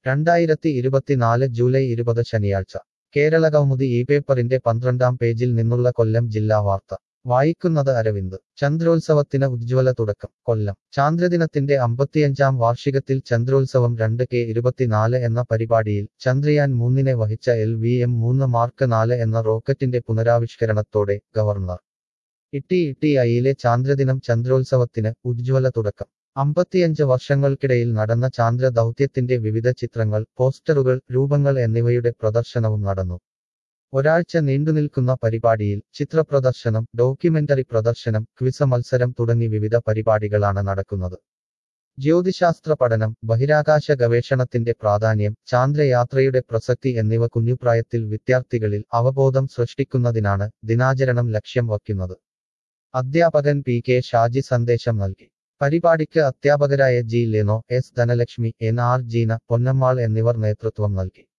രണ്ടായിരത്തി ഇരുപത്തിനാല് ജൂലൈ ഇരുപത് ശനിയാഴ്ച കേരള കൗമുദി ഈ പേപ്പറിന്റെ പന്ത്രണ്ടാം പേജിൽ നിന്നുള്ള കൊല്ലം ജില്ലാ വാർത്ത വായിക്കുന്നത് അരവിന്ദ് ചന്ദ്രോത്സവത്തിന് ഉജ്ജ്വല തുടക്കം കൊല്ലം ചാന്ദ്രദിനത്തിന്റെ അമ്പത്തിയഞ്ചാം വാർഷികത്തിൽ ചന്ദ്രോത്സവം രണ്ട് കെ ഇരുപത്തിനാല് എന്ന പരിപാടിയിൽ ചന്ദ്രയാൻ മൂന്നിനെ വഹിച്ച എൽ വി എം മൂന്ന് മാർക്ക് നാല് എന്ന റോക്കറ്റിന്റെ പുനരാവിഷ്കരണത്തോടെ ഗവർണർ ഇട്ടി ഇട്ടി ഐയിലെ ചാന്ദ്രദിനം ചന്ദ്രോത്സവത്തിന് ഉജ്ജ്വല തുടക്കം അമ്പത്തിയഞ്ച് വർഷങ്ങൾക്കിടയിൽ നടന്ന ചാന്ദ്ര ദൗത്യത്തിന്റെ വിവിധ ചിത്രങ്ങൾ പോസ്റ്ററുകൾ രൂപങ്ങൾ എന്നിവയുടെ പ്രദർശനവും നടന്നു ഒരാഴ്ച നീണ്ടുനിൽക്കുന്ന പരിപാടിയിൽ ചിത്രപ്രദർശനം ഡോക്യുമെന്ററി പ്രദർശനം ക്വിസ് മത്സരം തുടങ്ങി വിവിധ പരിപാടികളാണ് നടക്കുന്നത് ജ്യോതിശാസ്ത്ര പഠനം ബഹിരാകാശ ഗവേഷണത്തിന്റെ പ്രാധാന്യം ചാന്ദ്രയാത്രയുടെ പ്രസക്തി എന്നിവ കുഞ്ഞുപ്രായത്തിൽ വിദ്യാർത്ഥികളിൽ അവബോധം സൃഷ്ടിക്കുന്നതിനാണ് ദിനാചരണം ലക്ഷ്യം വയ്ക്കുന്നത് അധ്യാപകൻ പി കെ ഷാജി സന്ദേശം നൽകി പരിപാടിക്ക് അധ്യാപകരായ G Leno S Dhanalakshmi N R Jeena Ponnammal എന്നിവർ നേതൃത്വം നൽകി